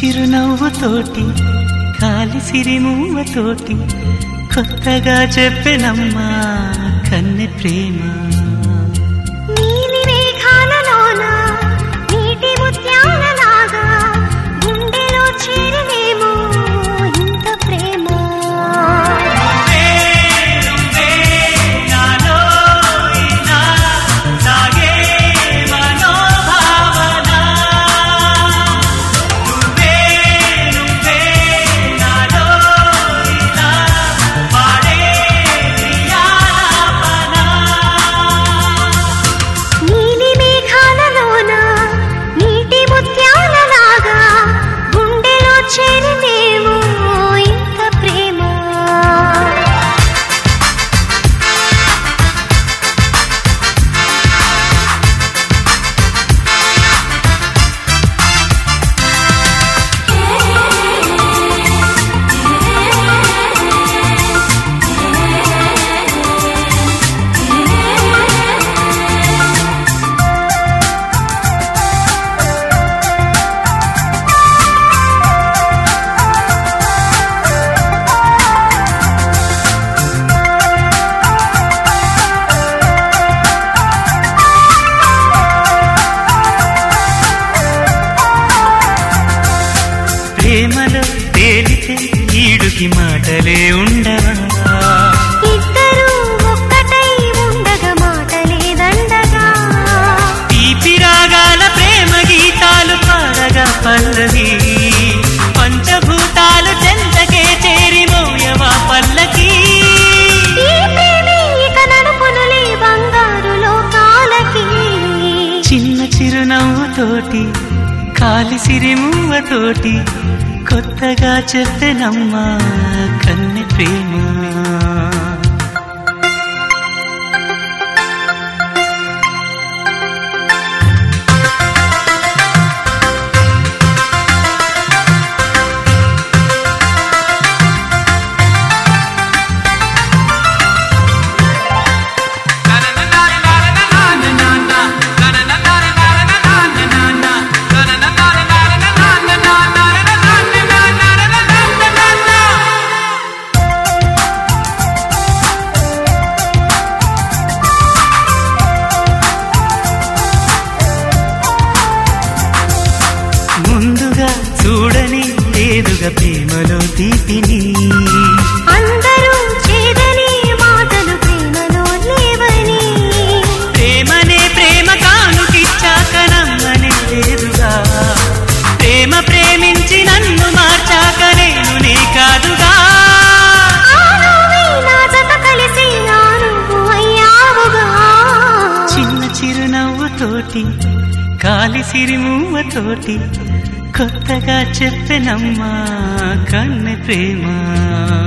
చిరునవ్వుతోటి కాలి సిరిమూవతోటి కొత్తగా చెప్పెనమ్మా కన్నె ప్రేమ నీలి మేఘాలలోన నీటి ముత్యాలలాగా గుండెలో చేరినేమో ఇంత ప్రేమ నీలి మేఘాలలోన నీటి ముత్యాలలాగా గుండెలో చేరినేమో ఇంత ప్రేమ ప్రేమలో తేలితే ఈడుకి మాటలే ఉండవా ఇద్దరు ఒక్కటై ఉండగా మాటలే దండగా తీపి రాగాల ప్రేమ గీతాలు పాడగా పల్లవి పంచభూతాలు చెంతకే చేరి మోయవా పల్లకి ఈ ప్రేమే ఇక నడుపునులే బంగారు లోకాలకి చిన్న చిరునవ్వుతోటి కాలి సిరిమువ్వతోటి కొత్తగా చెప్పెనమ్మా కన్నె ప్రేమ ముందుగా చూడని లేదుగా ప్రేమలో తీపిని అందరూ చేదని మాటలు ప్రేమలో లేవని ప్రేమనే ప్రేమ కానుకిచ్చాక నమ్మనే లేదుగా ప్రేమ ప్రేమించి నన్ను మార్చాక నేను నే కాదుగా ఆ నువ్వే నా జత కలిసి నా నువ్వు అయ్యావుగా చిన్న చిరునవ్వుతోటి కాలి సిరిమువ్వతోటి కొత్తగా చెప్పెనమ్మా కన్నె ప్రేమ